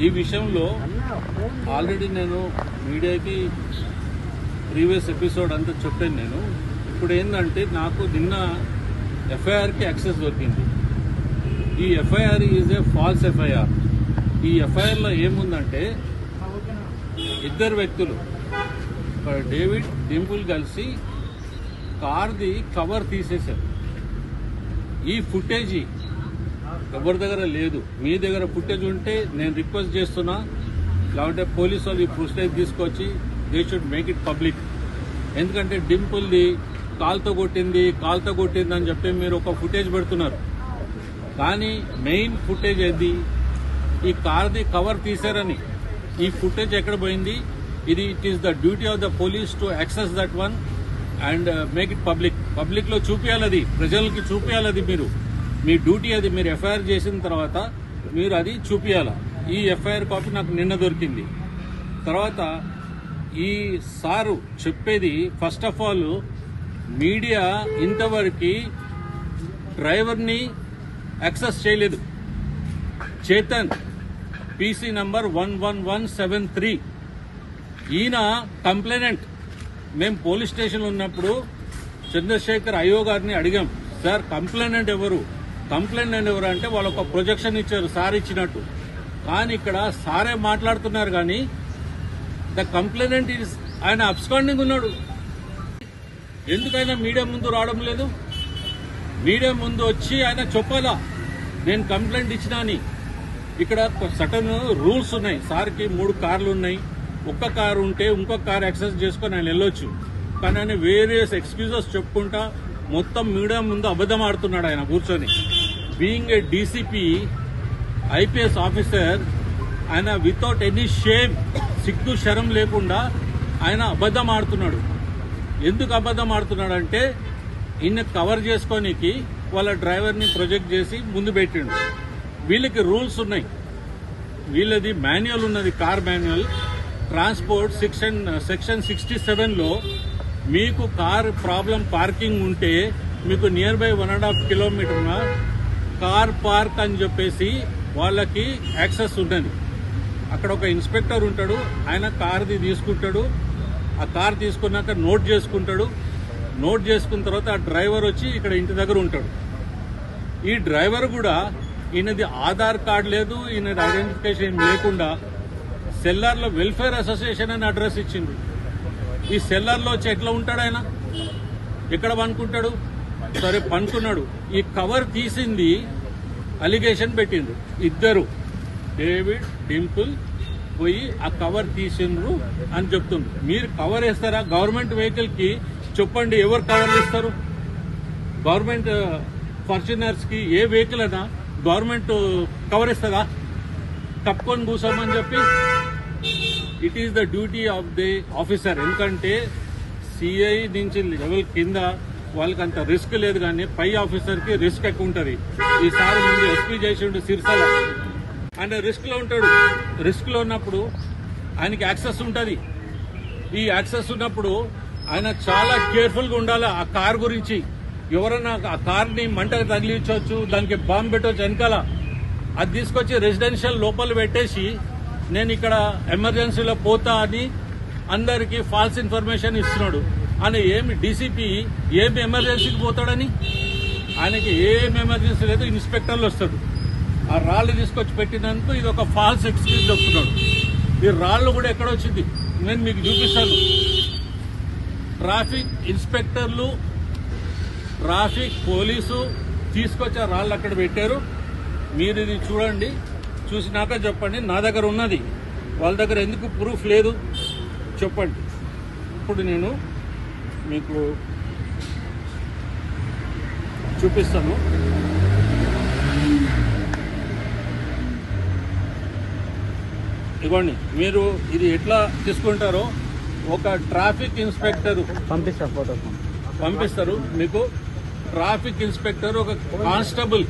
ఈ విషయంలో ఆల్రెడీ నేను మీడియాకి ప్రీవియస్ ఎపిసోడ్ అంతా చెప్పాను నేను ఇప్పుడు ఏంటంటే నాకు నిన్న ఎఫ్ఐఆర్కి యాక్సెస్ దొరికింది ఈ FIR is a false FIR ఈ ఎఫ్ఐఆర్లో ఏముందంటే ఇద్దరు వ్యక్తులు ఒక డేవిడ్ డింపుల్ కలిసి కార్ది కవర్ తీసేశారు ఈ ఫుటేజీ ఎవరి దగ్గర లేదు మీ దగ్గర ఫుటేజ్ ఉంటే నేను రిక్వెస్ట్ చేస్తున్నా లేకుంటే పోలీసు వాళ్ళు ఈ ఫుటేజ్ తీసుకొచ్చి they should make it public ఎందుకంటే డింపుల్ది కాల్తో కొట్టింది కాల్తో కొట్టింది అని చెప్పి మీరు ఒక ఫుటేజ్ పెడుతున్నారు కానీ మెయిన్ ఫుటేజ్ ఏది ఈ కార్ది కవర్ తీశారని ఈ ఫుటేజ్ ఎక్కడ పోయింది ఇది it is the duty of the police to access that one and make it public public లో చూపించాలి అది ప్రజలకి చూపించాలి అది మీరు మీ డ్యూటీ అది మీరు ఎఫ్ఐఆర్ చేసిన తర్వాత మీరు అది చూపించాలి ఈ ఎఫ్ఐఆర్ కాపీ నాకు నిన్న దొరికింది తర్వాత ఈ సారు చెప్పేది ఫస్ట్ ఆఫ్ ఆల్ మీడియా ఇంతవరకు డ్రైవర్ని యాక్సెస్ చేయలేదు Chetan PC number one one one seven three ఈయన కంప్లైనెంట్ మేము పోలీస్ స్టేషన్లో ఉన్నప్పుడు చంద్రశేఖర్ అయ్యో గారిని అడిగాం సార్ కంప్లైనెంట్ ఎవరు కంప్లైనెంట్ ఎవరు అంటే వాళ్ళు ఒక ప్రొజెక్షన్ ఇచ్చారు సార్ ఇచ్చినట్టు కానీ ఇక్కడ సారే మాట్లాడుతున్నారు కానీ ద కంప్లైనెంట్ ఈస్ ఆయన అబ్స్కాండింగ్ ఉన్నాడు ఎందుకైనా మీడియా ముందు రావడం లేదు మీడియా ముందు వచ్చి ఆయన చెప్పాలా నేను కంప్లైంట్ ఇచ్చినా అని ఇక్కడ సటన్ రూల్స్ ఉన్నాయి సార్కి మూడు కార్లు ఉన్నాయి ఒక్క కారు ఉంటే ఇంకొక కార్ యాక్సెస్ చేసుకొని ఆయన వెళ్ళొచ్చు కానీ ఆయన వేరియస్ ఎక్స్క్యూజెస్ చెప్పుకుంటా మొత్తం మీడియా ముందు అబద్ధం ఆడుతున్నాడు ఆయన కూర్చొని being a DCP IPS officer ఆయన వితౌట్ ఎనీ షేమ్ సిగ్గు శరం లేకుండా ఆయన అబద్ధం ఆడుతున్నాడు ఎందుకు అబద్ధం ఆడుతున్నాడంటే ఈయన కవర్ చేసుకోనికి వాళ్ళ డ్రైవర్ని ప్రొజెక్ట్ చేసి ముందు పెట్టిండు వీళ్ళకి రూల్స్ ఉన్నాయి వీళ్ళది మాన్యువల్ ఉన్నది car manual transport section section sixty సెవెన్లో మీకు కార్ ప్రాబ్లం పార్కింగ్ ఉంటే మీకు near by one and half kilometer car park అని చెప్పేసి వాళ్ళకి యాక్సెస్ ఉన్నది అక్కడ ఒక ఇన్స్పెక్టర్ ఉంటాడు ఆయన కార్ది తీసుకుంటాడు ఆ కార్ తీసుకున్నాక నోట్ చేసుకుంటాడు నోట్ చేసుకున్న తర్వాత ఆ డ్రైవర్ వచ్చి ఇక్కడ ఇంటి దగ్గర ఉంటాడు ఈ డ్రైవర్ కూడా ఈయనది ఆధార్ కార్డు లేదు ఈయనది ఐడెంటిఫికేషన్ ఏం లేకుండా సెల్లార్లో వెల్ఫేర్ అసోసియేషన్ అని అడ్రస్ ఇచ్చిండు ఈ సెల్లార్లో వచ్చి ఎట్లా ఉంటాడు ఆయన ఎక్కడ పనుకుంటాడు సరే పనుకున్నాడు ఈ కవర్ తీసింది అలిగేషన్ పెట్టిండ్రు ఇద్దరు డేవిడ్ డింపుల్ పోయి ఆ కవర్ తీసిండ్రు అని చెప్తుండ్రు మీరు కవర్ వేస్తారా గవర్నమెంట్ వెహికల్ కి చెప్పండి ఎవరు కవర్లు ఇస్తారు గవర్నమెంట్ ఫార్చునర్స్ కి ఏ వెహికల్ అయినా గవర్నమెంట్ కవర్ ఇస్తుందా కప్పుకొని కూర్చోమని చెప్పి it is the duty of the officer ఎందుకంటే సిఐ నుంచి లెవెల్ కింద వాళ్ళకి అంత రిస్క్ లేదు కానీ పై ఆఫీసర్ కి రిస్క్ ఎక్కువ ఉంటుంది ఈసారి ముందు ఎస్పీ చేసిండు సిరిసల ఆయన రిస్క్ లో ఉంటాడు రిస్క్ లో ఉన్నప్పుడు ఆయనకి యాక్సెస్ ఉంటుంది ఈ యాక్సెస్ ఉన్నప్పుడు ఆయన చాలా కేర్ఫుల్ గా ఉండాలి ఆ కార్ గురించి ఎవరైనా ఆ కార్ ని మంటకు తగిలించవచ్చు దానికి బాంబు పెట్టవచ్చు వెనకాల అది తీసుకొచ్చి రెసిడెన్షియల్ లోపల పెట్టేసి నేను ఇక్కడ ఎమర్జెన్సీలో పోతా అని అందరికి ఫాల్స్ ఇన్ఫర్మేషన్ ఇస్తున్నాడు ఆయన ఏమి డీసీపీ ఏమి ఎమర్జెన్సీకి పోతాడని ఆయనకి ఏం ఎమర్జెన్సీ లేదు ఇన్స్పెక్టర్లు వస్తాడు ఆ రాళ్ళు తీసుకొచ్చి పెట్టినందుకు ఇది ఒక ఫాల్స్ ఎక్స్క్యూజ్ చెప్తున్నాడు ఈ రాళ్ళు కూడా ఎక్కడ వచ్చింది నేను మీకు చూపిస్తాను ట్రాఫిక్ ఇన్స్పెక్టర్లు ట్రాఫిక్ పోలీసు తీసుకొచ్చి ఆ రాళ్ళు అక్కడ పెట్టారు మీరు ఇది చూడండి చూసినాక చెప్పండి నా దగ్గర ఉన్నది వాళ్ళ దగ్గర ఎందుకు ప్రూఫ్ లేదు చెప్పండి ఇప్పుడు నేను మీకు చూపిస్తాను ఇవ్వండి మీరు ఇది ఎట్లా తీసుకుంటారో ఒక ట్రాఫిక్ ఇన్స్పెక్టర్ పంపిస్తా ఫోటో పంపిస్తారు మీకు ట్రాఫిక్ ఇన్స్పెక్టర్ ఒక కానిస్టేబుల్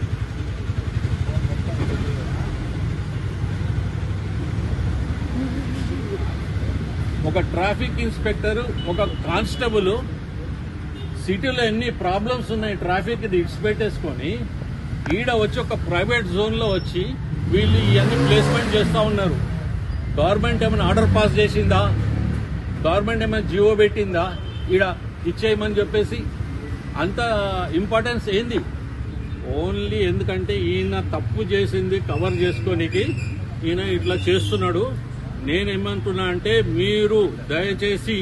ఒక ట్రాఫిక్ ఇన్స్పెక్టర్ ఒక కానిస్టేబుల్ సిటీలో ఎన్ని ప్రాబ్లమ్స్ ఉన్నాయి ట్రాఫిక్ ఇది ఇడిచిపెట్టేసుకొని ఈడ వచ్చి ఒక ప్రైవేట్ జోన్ లో వచ్చి వీళ్ళు ఇవన్నీ ప్లేస్మెంట్ చేస్తా ఉన్నారు గవర్నమెంట్ ఏమైనా ఆర్డర్ పాస్ చేసిందా గవర్నమెంట్ ఏమైనా జియో పెట్టిందా ఈడ ఇచ్చేయమని చెప్పేసి అంత ఇంపార్టెన్స్ ఏంది ఓన్లీ ఎందుకంటే ఈయన తప్పు చేసింది కవర్ చేసుకోనికి ఈయన ఇట్లా చేస్తున్నాడు నేనేమంటున్నా అంటే మీరు దయచేసి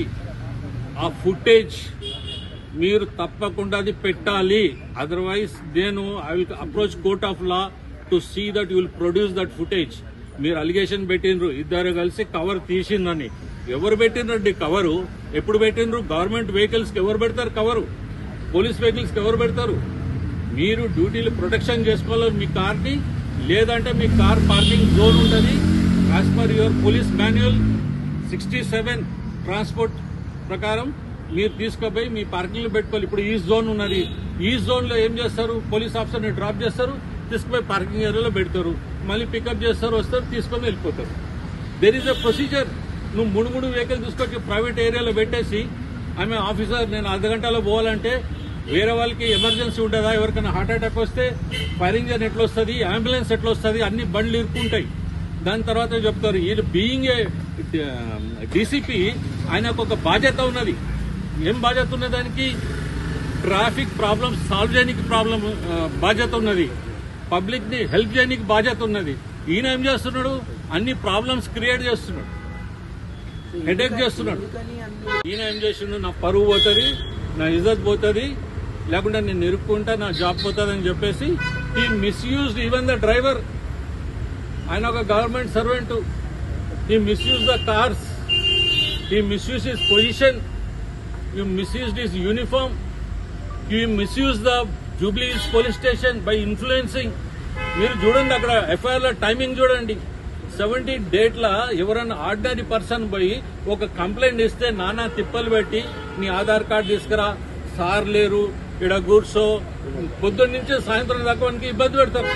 ఆ ఫుటేజ్ మీరు తప్పకుండా అది పెట్టాలి అదర్వైజ్ నేను I will approach court of law to see that you will produce that footage మీరు అలిగేషన్ పెట్టినరు ఇద్దరు కలిసి కవర్ తీసిందని ఎవరు పెట్టినరండి కవరు ఎప్పుడు పెట్టినరు గవర్నమెంట్ వెహికల్స్ కి ఎవరు పెడతారు కవరు పోలీస్ వెహికల్స్ కి ఎవరు పెడతారు మీరు డ్యూటీలు ప్రొటెక్షన్ చేసుకోవాలి మీ కార్ని లేదంటే మీ కార్ పార్కింగ్ జోన్ ఉంటుంది as per your police manual sixty seven transport ప్రకారం మీరు తీసుకుపోయి మీ పార్కింగ్ లో పెట్టుకోవాలి ఇప్పుడు ఈ జోన్ ఉన్నది ఈ జోన్ లో ఏం చేస్తారు పోలీస్ ఆఫీసర్ ని డ్రాప్ చేస్తారు తీసుకుపోయి పార్కింగ్ ఏరియాలో పెడతారు మళ్ళీ పికప్ చేస్తారు వస్తారు తీసుకొని వెళ్ళిపోతారు దెర్ ఈస్ అ ప్రొసీజర్ నువ్వు మూడు మూడు వెహికల్ తీసుకొచ్చి ప్రైవేట్ ఏరియాలో పెట్టేసి ఆమె ఆఫీసర్ నేను అర్ధ గంటలో పోవాలంటే వేరే వాళ్ళకి ఎమర్జెన్సీ ఉంటుందా ఎవరికైనా హార్ట్ అటాక్ వస్తే ఫైర్ ఇంజన్ ఎట్లా వస్తుంది అంబులెన్స్ ఎట్లా వస్తుంది అన్ని బండ్లు ఇరుక్కుంటాయి దాని తర్వాత చెప్తారు ఈయన బీయింగ్ ఏ డీసీపీ ఆయనకు ఒక బాధ్యత ఉన్నది ఏం బాధ్యత ఉన్నది దానికి ట్రాఫిక్ ప్రాబ్లమ్ సాల్వ్ చేయడానికి ప్రాబ్లం బాధ్యత ఉన్నది పబ్లిక్ ని హెల్ప్ చేయడానికి బాధ్యత ఉన్నది ఈయన ఏం చేస్తున్నాడు అన్ని ప్రాబ్లమ్స్ క్రియేట్ చేస్తున్నాడు హెడేక్ చేస్తున్నాడు ఈయన ఏం చేసిండు నా పరువు పోతుంది నా ఇజ్జత్ పోతుంది లేకుంటే నేను ఇరుక్కుంటా నా జాబ్ పోతుంది అని చెప్పేసి ఈ మిస్యూజ్డ్ ఈవెన్ ద డ్రైవర్ ఆయన ఒక government servant he misuse the cars he misuse his position you misused his uniform you misuse the Jubilees police station by influencing మీరు చూడండి అక్కడ ఎఫ్ఐఆర్ లో టైమింగ్ చూడండి సెవెంటీ డేట్ల ఎవరైనా ఆర్డినరీ పర్సన్ పోయి ఒక కంప్లైంట్ ఇస్తే నానా తిప్పలు పెట్టి నీ ఆధార్ కార్డు తీసుకురా సార్ లేరు ఇక్కడ కూర్చో పొద్దున్న నుంచి సాయంత్రం దాకా వానికి ఇబ్బంది పెడతారు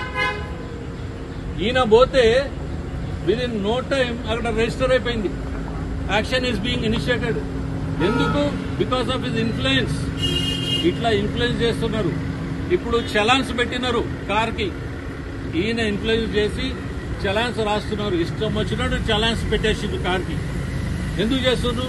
ఈయన పోతే విత్ ఇన్ నో టైం అక్కడ రిజిస్టర్ అయిపోయింది యాక్షన్ ఈస్ బీయింగ్ ఇనిషియేటెడ్ ఎందుకు బికాస్ ఆఫ్ హిస్ ఇన్ఫ్లుయెన్స్ ఇట్లా ఇన్ఫ్లుయెన్స్ చేస్తున్నారు ఇప్పుడు చలాన్స్ పెట్టినారు కార్ కి ఈయన ఇన్ఫ్లుయెన్స్ చేసి చలాన్స్ రాస్తున్నారు ఇష్టం వచ్చినట్టు చలాన్స్ పెట్టేసిండు కార్ కి ఎందుకు చేస్తున్నారు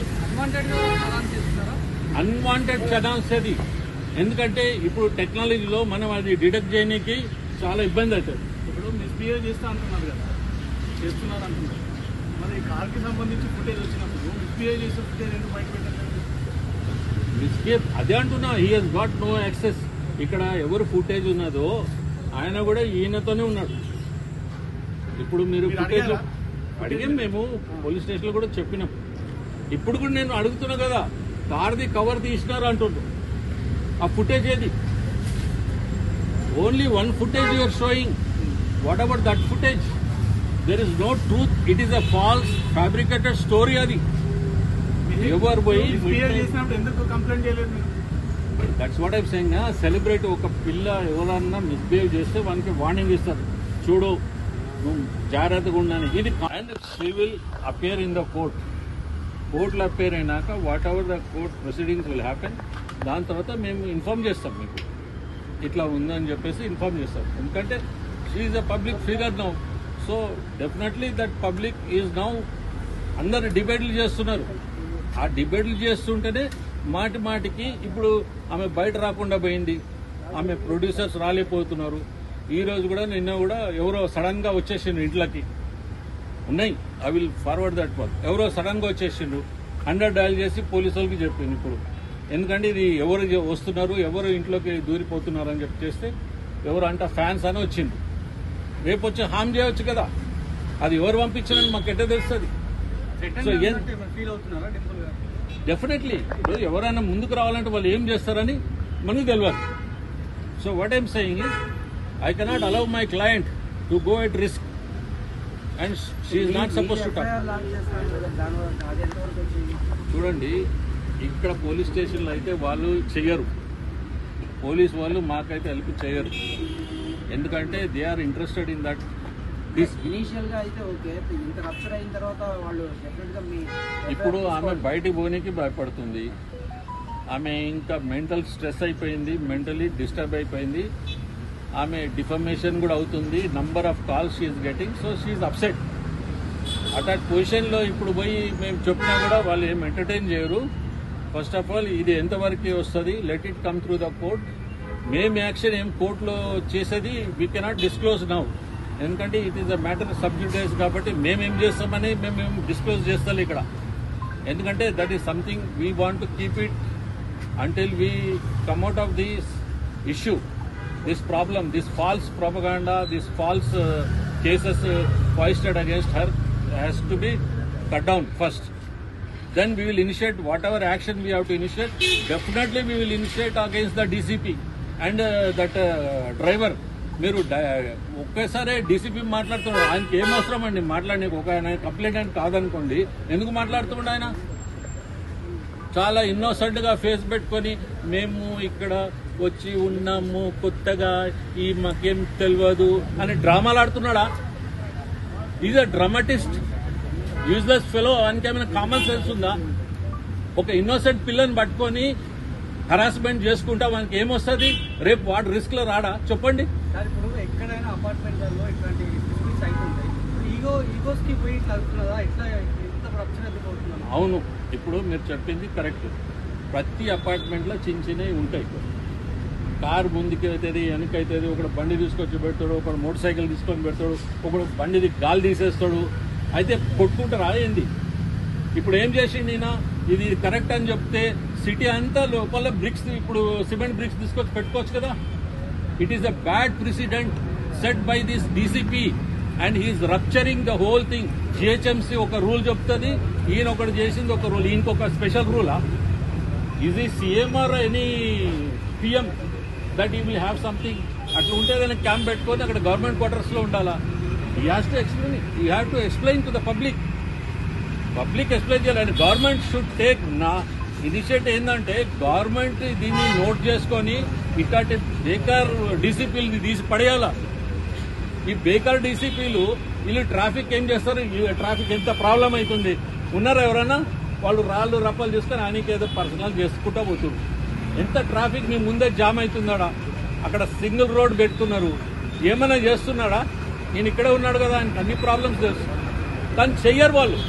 అన్వాంటెడ్ చలాన్స్ అది ఎందుకంటే ఇప్పుడు టెక్నాలజీలో మనం అది డిటెక్ట్ చేయడానికి చాలా ఇబ్బంది అవుతుంది ఇప్పుడు మిస్బిహేవ్ చేస్తా అంటున్నారు కదా చేస్తున్నారు అంటున్నారు మరి కార్కి సంబంధించి ఫుటేజ్ వచ్చినప్పుడు మిస్బిహేవ్ చేసే ఫుటేజ్ ఎందుకు బయట పెట్టారు మిస్కేప్ అదే అంటున్నా he he's got no access ఇక్కడ ఎవరు ఫుటేజ్ ఉన్నదో ఆయన కూడా ఈయనతోనే ఉన్నాడు ఇప్పుడు మీరు మీరు ఫుటేజ్ అడిగారా? అడిగాం మేము పోలీస్ స్టేషన్ లో కూడా చెప్పినాం ఇప్పుడు కూడా నేను అడుగుతున్నా కదా కార్ది కవర్ తీసినారు అంటుండ్రు ఆ ఫుటేజ్ ఏది only one footage you're showing what about that footage there is no truth it is a false fabricated story అది ఎవరు పోయి మిస్బిహేవ్ చేసినప్పుడు ఎందుకు కంప్లైంట్ చేయలేదు మీరు that's what I'm saying celebrate ఒక పిల్ల ఎవరన్నా మిస్బిహేవ్ చేస్తే వానికి వార్నింగ్ ఇస్తారు చూడు నువ్వు జాగ్రత్తగా ఉండని ఇది and she will appear in the court కోర్టులో అపేర్ అయినాక whatever the court proceedings will happen దాని తర్వాత మేము ఇన్ఫార్మ్ చేస్తాం మీకు ఇట్లా ఉందని చెప్పేసి ఇన్ఫార్మ్ చేస్తాం ఎందుకంటే she's a public figure now so definitely that public is now అందరు డిబేట్లు చేస్తున్నారు ఆ డిబేట్లు చేస్తుంటేనే మాటి మాటికి ఇప్పుడు ఆమె బయట రాకుండా పోయింది ఆమె ప్రొడ్యూసర్స్ రాలేకపోతున్నారు ఈ రోజు కూడా నిన్న కూడా ఎవరో సడన్ గా వచ్చేసిండ్రు ఇంట్లోకి ఉన్నాయి I will forward that work ఎవరో సడన్ గా వచ్చేసిండ్రు హండ్రెడ్ డయల్ చేసి పోలీసు వాళ్ళకి చెప్పింది ఇప్పుడు ఎందుకంటే ఇది ఎవరు చే- వస్తున్నారు ఎవరు ఇంట్లోకి దూరిపోతున్నారు అని చెప్పి చేస్తే ఎవరు అంట ఫ్యాన్స్ అని వచ్చింది రేపు వచ్చి హామ్ చేయవచ్చు కదా అది ఎవరు పంపించారని మాకు ఎట్ట తెలుస్తుంది సో ఏం- ఫీల్ అవుతున్నారా డింపుల్ గారు డెఫినెట్లీ ఇప్పుడు ఎవరైనా ముందుకు రావాలంటే వాళ్ళు ఏం చేస్తారని మనకు తెలియదు so what I'm saying is I cannot allow my client to go at risk and she's not suppose to talk చూడండి ఇక్కడ పోలీస్ స్టేషన్లో అయితే వాళ్ళు చెయ్యరు పోలీస్ వాళ్ళు మాకైతే హెల్ప్ చేయరు ఎందుకంటే they are interested in that this initial గా అయితే ఓకే ఇంత రప్చర్ అయిన తర్వాత వాళ్ళు డెఫినెట్ గా మీ ఇప్పుడు ఆమె బయటికి పోనీకి భయపడుతుంది ఆమె ఇంకా మెంటల్ స్ట్రెస్ అయిపోయింది మెంటలీ డిస్టర్బ్ అయిపోయింది ఆమె డిఫర్మేషన్ కూడా అవుతుంది number of calls she's getting so she's upset at that పొజిషన్లో ఇప్పుడు పోయి మేము చెప్పినా కూడా వాళ్ళు ఏం ఎంటర్టైన్ చేయరు ఫస్ట్ ఆఫ్ ఆల్ ఇది ఎంతవరకు వస్తుంది let it come through the court మేము యాక్షన్ ఏం కోర్టులో చేసేది వీ కెనాట్ డిస్క్లోజ్ నౌ ఎందుకంటే it is a matter sub judice కాబట్టి మేము ఏం చేస్తామని మేము ఏం డిస్క్లోజ్ చేస్తాం ఇక్కడ ఎందుకంటే that is something we want to keep it until we come out of this issue this problem this false propaganda this false cases foisted against her has to be cut down first then we will initiate whatever action we have to initiate definitely we will initiate against the dcp and uh, that uh, driver మీరు డ- ఒకేసారి DCP మాట్లాడుతున్నాడు ఆయనకి ఏం అవసరం అండి మాట్లాడి ఒక ఆయన కంప్లైంట్ అని కాదనుకోండి ఎందుకు మాట్లాడుతున్నాడు ఆయన చాలా innocent గా ఫేస్ పెట్టుకొని మేము ఇక్కడ వచ్చి ఉన్నాము కొత్తగా ఈ మాకేం తెలియదు అని డ్రామాలు ఆడుతున్నాడా is a dramatist useless fellow వానికేమైనా కామన్ సెన్స్ ఉందా ఒక ఇన్నోసెంట్ పిల్లని పట్టుకొని హరాస్మెంట్ చేసుకుంటా వానికి ఏమొస్తుంది రేపు వాడు రిస్క్ లో రాడా చెప్పండి సార్ ఇప్పుడు ఎక్కడైనా అపార్ట్మెంట్లలో ఇట్లాంటి డిస్ప్యూట్స్ అవుతుంటాయి ఈగో ఈగోస్కి పోయి ఇట్లా అవుతున్నదా ఇట్లా ఇంత రప్చర్ ఎందుకు అవుతుందా అవును ఇప్పుడు మీరు చెప్పింది కరెక్ట్ ప్రతి అపార్ట్మెంట్లో చిన్న చిన్నవి ఉంటాయి కారు ముందుకు అవుతుంది వెనక అవుతుంది ఒకడు బండి తీసుకొచ్చి పెడతాడు ఒకడు మోటార్ సైకిల్ తీసుకొని పెడతాడు ఒకడు బండిది గాలి తీసేస్తాడు అయితే కొట్టుకుంటారా ఏంది ఇప్పుడు ఏం చేసిండు ఈయన ఇది కరెక్ట్ అని చెప్తే సిటీ అంతా లోపల బ్రిక్స్ ఇప్పుడు సిమెంట్ బ్రిక్స్ తీసుకొచ్చి పెట్టుకోవచ్చు కదా it is a bad president set by this DCP and he's rupturing the whole thing GHMC ఒక రూల్ చెప్తుంది ఈయన ఒకటి చేసింది ఒక రూల్ ఈయనకొక స్పెషల్ రూలా ఇది CM or any PM that he will have something అట్లా ఉంటే ఏదైనా క్యాంప్ పెట్టుకొని అక్కడ గవర్నమెంట్ క్వార్టర్స్ లో ఉండాలా he has to explain you have to explain to the public public explain చేయాలి and government should take an initiative ఏంటంటే government దీన్ని నోట్ చేసుకొని ఇట్లాంటి బేకార్ డీసీపీలు తీసి పడేయాలా ఈ బేకార్ డీసీపీలు వీళ్ళు ట్రాఫిక్ ఏం చేస్తారు ఈ ట్రాఫిక్ ఎంత ప్రాబ్లం అవుతుంది ఉన్నారా ఎవరన్నా వాళ్ళు రాళ్ళు రప్పలు చేసుకొని ఆయనకి ఏదో పర్సనల్ చేసుకుంటా పోతున్నారు ఎంత ట్రాఫిక్ మీ ముందే జామ్ అవుతుందాడా అక్కడ సింగిల్ రోడ్ పెడుతున్నారు ఏమైనా చేస్తున్నాడా నేను ఇక్కడే ఉన్నాడు కదా ఆయనకి అన్ని ప్రాబ్లమ్స్ తెలుసు కానీ చెయ్యరు వాళ్ళు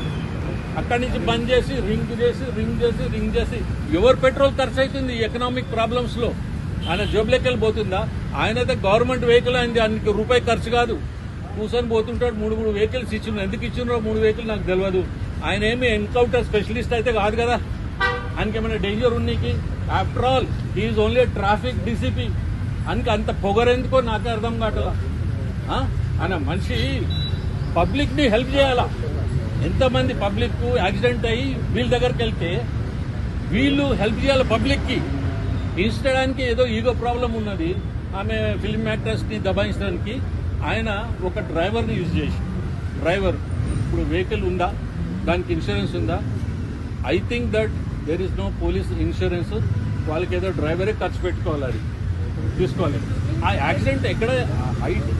అక్కడి నుంచి బంద్ చేసి రింగ్ చేసి రింగ్ చేసి రింగ్ చేసి ఎవరు పెట్రోల్ ఖర్చు అవుతుంది ఈ ఎకనామిక్ ప్రాబ్లమ్స్ లో ఆయన జోబులోకి వెళ్ళిపోతుందా ఆయన అయితే గవర్నమెంట్ వెహికల్ అయింది ఆయనకి రూపాయి ఖర్చు కాదు కూర్చొని పోతుంటాడు మూడు మూడు వెహికల్స్ ఇచ్చిండ్రు ఎందుకు ఇచ్చిండ్రో మూడు వెహికల్ నాకు తెలియదు ఆయన ఏమి ఎన్కౌంటర్ స్పెషలిస్ట్ అయితే కాదు కదా ఆయనకి ఏమైనా డేంజర్ ఉన్నీకి after all he's only traffic DCP ఆయనకి అంత పొగరెందుకో నాకే అర్థం కావట్లా ఆ? ఆయన మనిషి పబ్లిక్ ని హెల్ప్ చేయాలా ఎంతమంది పబ్లిక్ యాక్సిడెంట్ అయ్యి వీళ్ళ దగ్గరికి వెళ్తే వీళ్ళు హెల్ప్ చేయాలి పబ్లిక్ కి ఇన్స్టడానికి ఏదో ఈగో ప్రాబ్లం ఉన్నది ఆమె ఫిల్మ్ యాక్టర్స్ ని దబాయించడానికి ఆయన ఒక డ్రైవర్ ని యూజ్ చేసి డ్రైవర్ ఇప్పుడు వెహికల్ ఉందా దానికి ఇన్సూరెన్స్ ఉందా I think that there is no police insurance వాళ్ళకి ఏదో డ్రైవరే ఖర్చు పెట్టుకోవాలి అది తీసుకోవాలి ఆ యాక్సిడెంట్ ఎక్కడ హైట్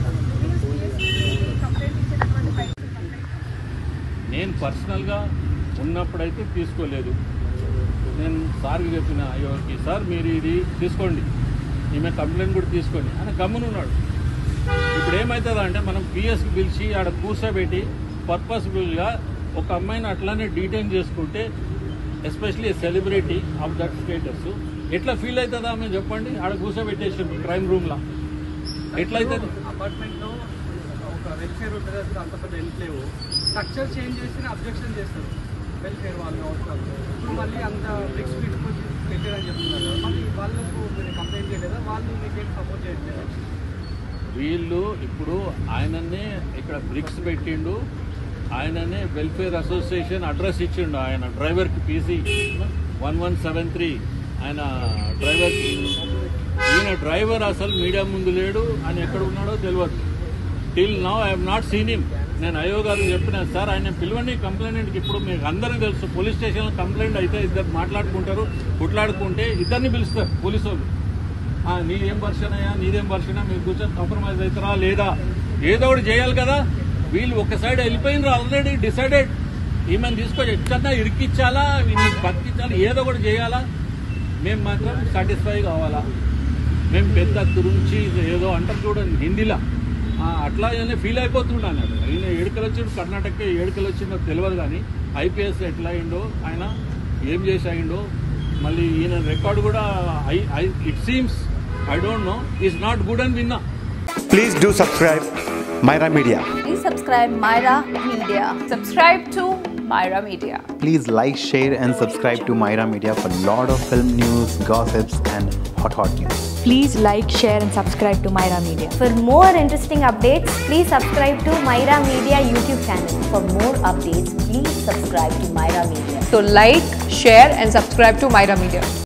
నేను పర్సనల్గా ఉన్నప్పుడైతే తీసుకోలేదు నేను సార్కి చెప్పిన అయ్యోకి సార్ మీరు ఇది తీసుకోండి ఈమె కంప్లైంట్ కూడా తీసుకోండి ఆయన గమ్మున ఉన్నాడు ఇప్పుడు ఏమవుతుందా అంటే మనం పిఎస్కి పిలిచి ఆడ కూర్చోబెట్టి పర్పస్ఫుల్గా ఒక అమ్మాయిని అట్లానే డీటైన్ చేసుకుంటే especially celebrity of that status ఎట్లా ఫీల్ అవుతుందా ఆమె చెప్పండి ఆడ కూర్చోబెట్టేసి క్రైమ్ రూమ్లో ఎట్లా అవుతుంది అపార్ట్మెంట్ లో ఒక వెల్ఫేర్ ఉంటుంది అసలు అంత పెద్ద ఎన్క్లేవ్ స్ట్రక్చర్ చేంజ్ చేసి అబ్జెక్షన్ చేస్తారు వెల్ఫేర్ వాళ్ళు అవసరాలు ఇప్పుడు మళ్ళీ అంత బ్రిక్స్ పెట్టుకొని పెట్టారని చెప్తున్నారు కదా. మళ్ళీ వాళ్ళకు మీరు కంప్లైంట్ చేయలేదా వాళ్ళు మీకేం సపోర్ట్ చేయట్లేదా వీళ్ళు ఇప్పుడు ఆయననే ఇక్కడ బ్రిక్స్ పెట్టిండు ఆయననే వెల్ఫేర్ అసోసియేషన్ అడ్రస్ ఇచ్చిండు ఆయన డ్రైవర్కి PC one one seven three ఆయన డ్రైవర్ ఈయన డ్రైవర్ అసలు మీడియా ముందు లేడు ఆయన ఎక్కడ ఉన్నాడో తెలియదు till now I have not seen him నేను అయ్యో గారు చెప్పిన సార్ ఆయన పిలవండి కంప్లైంట్కి ఇప్పుడు మీకు అందరికీ తెలుసు పోలీస్ స్టేషన్లో కంప్లైంట్ అయితే ఇద్దరు మాట్లాడుకుంటారు కొట్లాడుకుంటే ఇద్దరిని పిలుస్తారు పోలీసు వాళ్ళు ఆ, నీదేం వర్షన్ అయ్యా నీదేం వర్షన్ మీరు కూర్చొని కాంప్రమైజ్ అవుతారా లేదా ఏదో ఒకటి చేయాలి కదా వీళ్ళు ఒక సైడ్ వెళ్ళిపోయినారు ఆల్రెడీ డిసైడెడ్ ఈమెను తీసుకొని ఎక్కడన్నా ఇరికిచ్చాలా వీళ్ళని బతికించాలా ఏదో ఒకటి చేయాలా మేము మాత్రం సాటిస్ఫై కావాలా మేము పెద్ద తురుంచి ఏదో అంటారు చూడండి హిందీలో ఆ, అట్లా ఆయన ఫీల్ అయిపోతున్నాడు ఆయన ఏడుకలు వచ్చిండు కర్ణాటక ఏడుకలు వచ్చిందో తెలియదు కానీ ఐపీఎస్ ఎట్లా అయిండో ఆయన ఏం చేసాయిండో మళ్ళీ ఈయన రికార్డు కూడా I I it seems I don't know is not good అని విన్నా Please do subscribe Myra Media. Please subscribe Myra Media. Subscribe to Myra Media. Please like, share, and subscribe to Myra Media for lot of film news, gossips, and hot hot news. Please like, share, and subscribe to Myra Media. For more interesting updates, please subscribe to Myra Media YouTube channel. For more updates, please subscribe to Myra Media. So, like, share, and subscribe to Myra Media.